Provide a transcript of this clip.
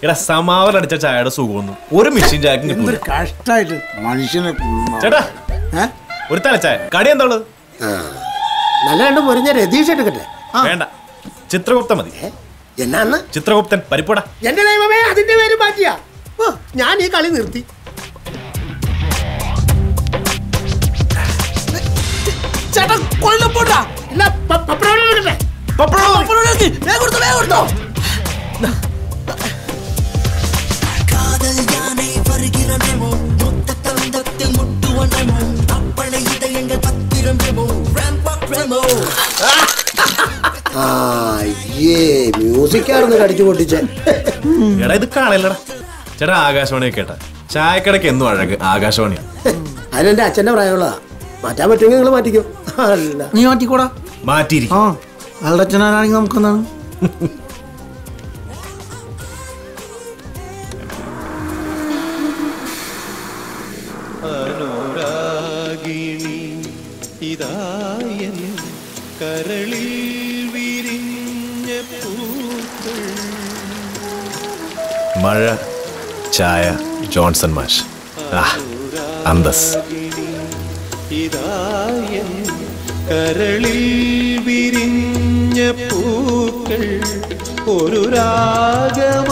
എടാ സമാവർ അടിച്ച ചായയുടെ സുഖമൊന്നും ഒരു മെഷീൻ ചായക്കും കിട്ടൂല എന്തൊരു കഷ്ടായിട്ട് മനുഷ്യനെ ചേട്ടാ ഏ? ഒരു തലച്ചായ കടി എന്താ ഉള്ളത് നല്ല രണ്ട് പൊരിഞ്ഞ രതീഷ് എടുക്കട്ടെ ആ. വേണ്ട ചിത്രഗുപ്ത മതി ഏ? എന്നാന്ന് ചിത്രഗുപ്തൻ പരിപ്പട എന്റെ ദൈവമേ അതിന്റെ പേര് മാറ്റിയാ ഓ, ഞാൻ ഈ കളി നിർത്തി ചേട്ടാ കൊല്ലപ്പോട്ടാ ഇല്ല പ- പപ്പടം എടുക്കട്ടെ പപ്പടം എടുക്ക്. വേഗം കൊടുത്തോ, വേഗം കൊടുത്തോ. காதல் யானை வருகிறனமோ மொத்த தந்தத்தில் முட்டுவனமோ அப்பளை இதயங்கள் பத்திரமேமோ ராம்பாக் ரெமோ ആ അയ്യേ മ്യൂസിക്കായിരുന്നു കടിച്ചു പൊട്ടിച്ചേ എടാ ഇത് കാണലടാ ചേട്ടാ ആകാശവാണി കേട്ടാ ചായക്കടയ്ക്ക് എന്നും അഴക് ആകാശവാണി അതിനെന്റെ അച്ഛന്റെ പ്രായമുള്ളതാ മാറ്റാൻ പറ്റുമെങ്കിൽ നിങ്ങൾ മാറ്റിക്കോ അല്ല നീ മാറ്റിക്കൂടാ മാറ്റിയിരിക്കും ആ അയാളുടെ അച്ഛനാണെങ്കിൽ നമുക്കെന്താണ് അനുരാഗിണി ഇതായൻ കരളിൽ വിരിഞ്ഞ പൂക്കൾ മഴ ചായ ജോൺസൺ മാഷ് ആ അന്തസ് ഇതായൻ കരളിൽ വിരിഞ്ഞ പൂക്കൾ ഒരു രാഗമായി